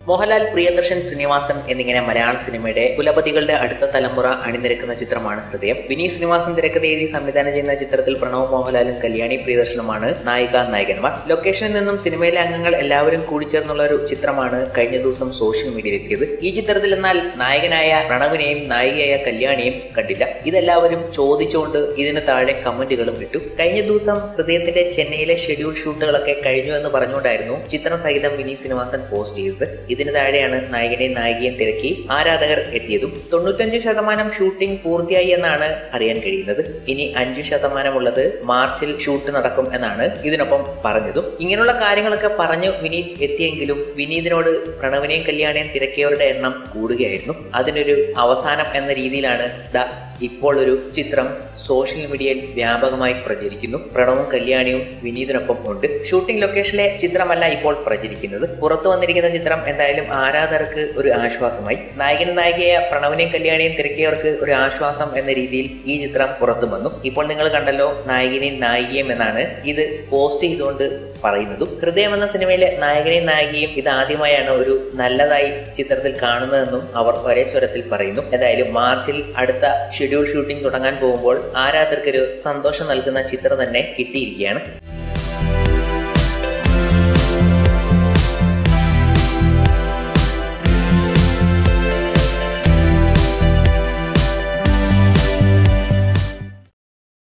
മോഹൻലാൽ പ്രിയദർശൻ ശ്രീനിവാസൻ എന്നിങ്ങനെ മലയാള സിനിമയുടെ കുലപതികളുടെ അടുത്ത തലമുറ അണിനിരക്കുന്ന ചിത്രമാണ് ഹൃദയം വിനീത് ശ്രീനിവാസൻ തിരക്കഥ എഴുതി സംവിധാനം ചെയ്യുന്ന ചിത്രത്തിൽ പ്രണവ് മോഹൻലാലും കല്യാണി പ്രിയദർശനുമാണ് നായിക നായകന്മാർ ലൊക്കേഷനിൽ നിന്നും സിനിമയിലെ അംഗങ്ങൾ എല്ലാവരും കൂടിച്ചേർന്നുള്ള ഒരു ചിത്രമാണ് കഴിഞ്ഞ ദിവസം സോഷ്യൽ മീഡിയയിൽ എത്തിയത് ഈ ചിത്രത്തിൽ എന്നാൽ നായകനായ പ്രണവിനെയും നായികയായ കല്യാണിയും കണ്ടില്ല ഇതെല്ലാവരും ചോദിച്ചുകൊണ്ട് ഇതിന് താഴെ കമന്റുകളും ഇട്ടു കഴിഞ്ഞ ദിവസം ഹൃദയത്തിന്റെ ചെന്നൈയിലെ ഷെഡ്യൂൾ ഷൂട്ടുകളൊക്കെ കഴിഞ്ഞു എന്ന് പറഞ്ഞുകൊണ്ടായിരുന്നു ചിത്രം സഹിതം വിനീത് ശ്രീനിവാസൻ പോസ്റ്റ് ചെയ്തത് ഇതിന് താഴെയാണ് നായകനെയും നായികയും തിരക്കി ആരാധകർ എത്തിയതും തൊണ്ണൂറ്റഞ്ച് ശതമാനം ഷൂട്ടിംഗ് പൂർത്തിയായി എന്നാണ് അറിയാൻ കഴിയുന്നത് ഇനി അഞ്ചു ശതമാനമുള്ളത് മാർച്ചിൽ ഷൂട്ട് നടക്കും എന്നാണ് ഇതിനൊപ്പം പറഞ്ഞതും ഇങ്ങനെയുള്ള കാര്യങ്ങളൊക്കെ പറഞ്ഞു വിനീത് എത്തിയെങ്കിലും വിനീതിനോട് പ്രണവിനെയും കല്യാണിയും തിരക്കിയവരുടെ എണ്ണം കൂടുകയായിരുന്നു അതിനൊരു അവസാനം എന്ന രീതിയിലാണ് ദാ ഇപ്പോൾ ഒരു ചിത്രം സോഷ്യൽ മീഡിയയിൽ വ്യാപകമായി പ്രചരിക്കുന്നു പ്രണവും കല്യാണിയും വിനീതിനൊപ്പം ഉണ്ട് ഷൂട്ടിംഗ് ലൊക്കേഷനിലെ ചിത്രമല്ല ഇപ്പോൾ പ്രചരിക്കുന്നത് പുറത്തു വന്നിരിക്കുന്ന ചിത്രം എന്തായാലും ആരാധകർക്ക് ഒരു ആശ്വാസമായി നായകനും നായികയായ പ്രണവിനെയും കല്യാണിയും തിരക്കിയവർക്ക് ഒരു ആശ്വാസം എന്ന രീതിയിൽ ഈ ചിത്രം പുറത്തു വന്നു ഇപ്പോൾ നിങ്ങൾ കണ്ടല്ലോ നായകനെയും നായികയും എന്നാണ് ഇത് പോസ്റ്റ് ചെയ്തുകൊണ്ട് പറയുന്നതും ഹൃദയം എന്ന സിനിമയിലെ നായകനെയും നായികയും ഇത് ആദ്യമായാണ് ഒരു നല്ലതായി ചിത്രത്തിൽ കാണുന്നതെന്നും അവർ ഒരേ സ്വരത്തിൽ പറയുന്നു എന്തായാലും മാർച്ചിൽ അടുത്ത ഷെഡ്യൂൾ ഷൂട്ടിംഗ് തുടങ്ങാൻ പോകുമ്പോൾ ആരാധകർക്കൊരു സന്തോഷം നൽകുന്ന ചിത്രം തന്നെ കിട്ടിയിരിക്കുകയാണ്